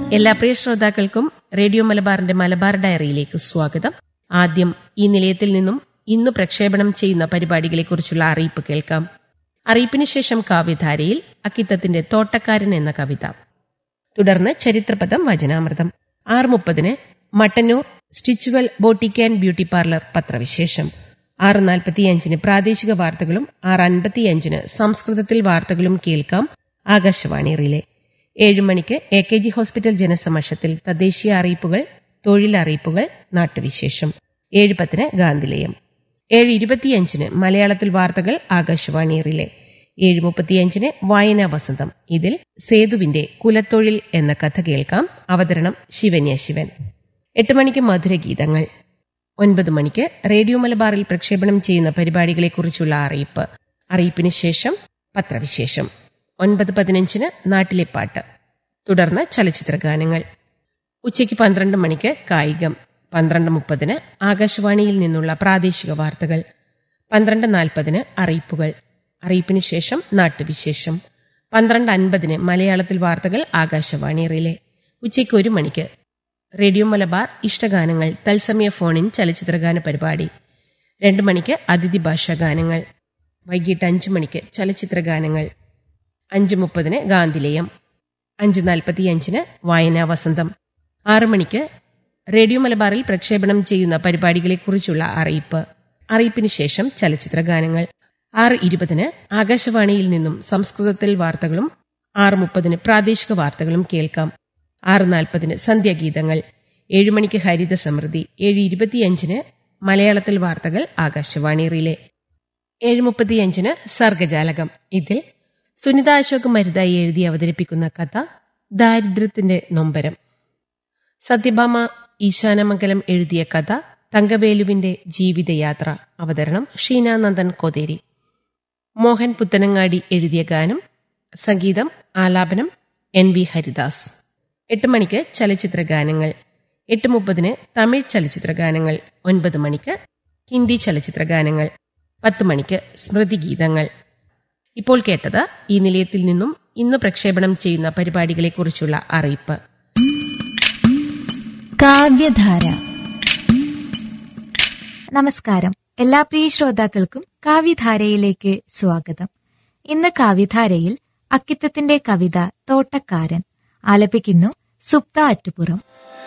എല്ലാ പ്രിയ ശ്രോതാക്കൾക്കും റേഡിയോ മലബാറിന്റെ മലബാർ ഡയറിയിലേക്ക് സ്വാഗതം ആദ്യം ഈ നിലയത്തിൽ നിന്നും ഇന്ന് പ്രക്ഷേപണം ചെയ്യുന്ന പരിപാടികളെക്കുറിച്ചുള്ള അറിയിപ്പ് കേൾക്കാം അറിയിപ്പിന് ശേഷം കാവ്യധാരയിൽ അക്കിത്തത്തിന്റെ തോട്ടക്കാരൻ എന്ന കവിത തുടർന്ന് ചരിത്രപദം വചനാമൃതം ആറ് മുപ്പതിന് Mattannur stitchual boutique and beauty parlour പത്രവിശേഷം ആറ് നാൽപ്പത്തിയഞ്ചിന് പ്രാദേശിക വാർത്തകളും ആറ് അൻപത്തിയഞ്ചിന് സംസ്കൃതത്തിൽ വാർത്തകളും കേൾക്കാം ആകാശവാണി റിലേ ഏഴ് മണിക്ക് എ കെ ജി ഹോസ്പിറ്റൽ ജനസമക്ഷത്തിൽ തദ്ദേശീയ അറിയിപ്പുകൾ തൊഴിലറിയിപ്പുകൾ നാട്ടുവിശേഷം ഏഴ് പത്തിന് ഗാന്ധിലയം ഏഴ് ഇരുപത്തിയഞ്ചിന് മലയാളത്തിൽ വാർത്തകൾ ആകാശവാണി റിലേ ഏഴ് മുപ്പത്തിയഞ്ചിന് വായനാ വസന്തം ഇതിൽ സേതുവിന്റെ കുലത്തൊഴിൽ എന്ന കഥ കേൾക്കാം അവതരണം ശിവന്യ ശിവൻ എട്ട് മണിക്ക് മധുരഗീതങ്ങൾ ഒൻപത് മണിക്ക് റേഡിയോ മലബാറിൽ പ്രക്ഷേപണം ചെയ്യുന്ന പരിപാടികളെക്കുറിച്ചുള്ള അറിയിപ്പ് അറിയിപ്പിന് ശേഷം പത്രവിശേഷം ഒൻപത് പതിനഞ്ചിന് നാട്ടിലെ പാട്ട് തുടർന്ന് ചലച്ചിത്ര ഗാനങ്ങൾ ഉച്ചയ്ക്ക് പന്ത്രണ്ട് മണിക്ക് കായികം പന്ത്രണ്ട് മുപ്പതിന് ആകാശവാണിയിൽ നിന്നുള്ള പ്രാദേശിക വാർത്തകൾ പന്ത്രണ്ട് നാൽപ്പതിന് അറിയിപ്പുകൾ അറിയിപ്പിന് ശേഷം നാട്ടുവിശേഷം പന്ത്രണ്ട് അൻപതിന് മലയാളത്തിൽ വാർത്തകൾ ആകാശവാണി റിലേ ഉച്ചയ്ക്ക് ഒരു മണിക്ക് റേഡിയോ മലബാർ ഇഷ്ടഗാനങ്ങൾ തത്സമയ ഫോണിൻ ചലച്ചിത്രഗാന പരിപാടി രണ്ട് മണിക്ക് അതിഥി ഭാഷാ ഗാനങ്ങൾ വൈകിട്ട് അഞ്ച് മണിക്ക് ചലച്ചിത്ര ഗാനങ്ങൾ അഞ്ച് മുപ്പതിന് ഗാന്ധിലയം അഞ്ച് നാൽപ്പത്തിയഞ്ചിന് വായനാ വസന്തം ആറ് മണിക്ക് റേഡിയോ മലബാറിൽ പ്രക്ഷേപണം ചെയ്യുന്ന പരിപാടികളെക്കുറിച്ചുള്ള അറിയിപ്പ് അറിയിപ്പിന് ശേഷം ചലച്ചിത്ര ഗാനങ്ങൾ ആറ് ഇരുപതിന് ആകാശവാണിയിൽ നിന്നും സംസ്കൃതത്തിൽ വാർത്തകളും ആറ് മുപ്പതിന് പ്രാദേശിക വാർത്തകളും കേൾക്കാം ആറ് നാൽപ്പതിന് സന്ധ്യാഗീതങ്ങൾ ഏഴ് മണിക്ക് ഹരിത സമൃദ്ധി ഏഴ് ഇരുപത്തിയഞ്ചിന് മലയാളത്തിൽ വാർത്തകൾ ആകാശവാണി റിലേ ഏഴ് മുപ്പത്തിയഞ്ചിന് സർഗജാലകം ഇതിൽ സുനിത അശോക് മരുതായി എഴുതി അവതരിപ്പിക്കുന്ന കഥ ദാരിദ്ര്യത്തിന്റെ നൊമ്പരം സത്യഭാമ ഈശാനമംഗലം എഴുതിയ കഥ തങ്കവേലുവിന്റെ ജീവിതയാത്ര അവതരണം ഷീനാനന്ദൻ കോതേരി മോഹൻ പുത്തനങ്ങാടി എഴുതിയ ഗാനം സംഗീതം ആലാപനം എൻ വി ഹരിദാസ് എട്ട് മണിക്ക് ചലച്ചിത്ര ഗാനങ്ങൾ എട്ട് മുപ്പതിന് തമിഴ് ചലച്ചിത്ര ഗാനങ്ങൾ ഒൻപത് മണിക്ക് ഹിന്ദി ചലച്ചിത്ര ഗാനങ്ങൾ പത്ത് മണിക്ക് സ്മൃതിഗീതങ്ങൾ ഇപ്പോൾ കേട്ടത് ഈ നിലയത്തിൽ നിന്നും ഇന്ന് പ്രക്ഷേപണം ചെയ്യുന്ന പരിപാടികളെക്കുറിച്ചുള്ള അറിയിപ്പ് കാവ്യധാര നമസ്കാരം എല്ലാ പ്രിയ ശ്രോതാക്കൾക്കും കാവ്യധാരയിലേക്ക് സ്വാഗതം ഇന്ന് കാവ്യധാരയിൽ അക്കിത്തത്തിന്റെ കവിത തോട്ടക്കാരൻ ആലപിക്കുന്നു സുപ്ത അറ്റുപുറം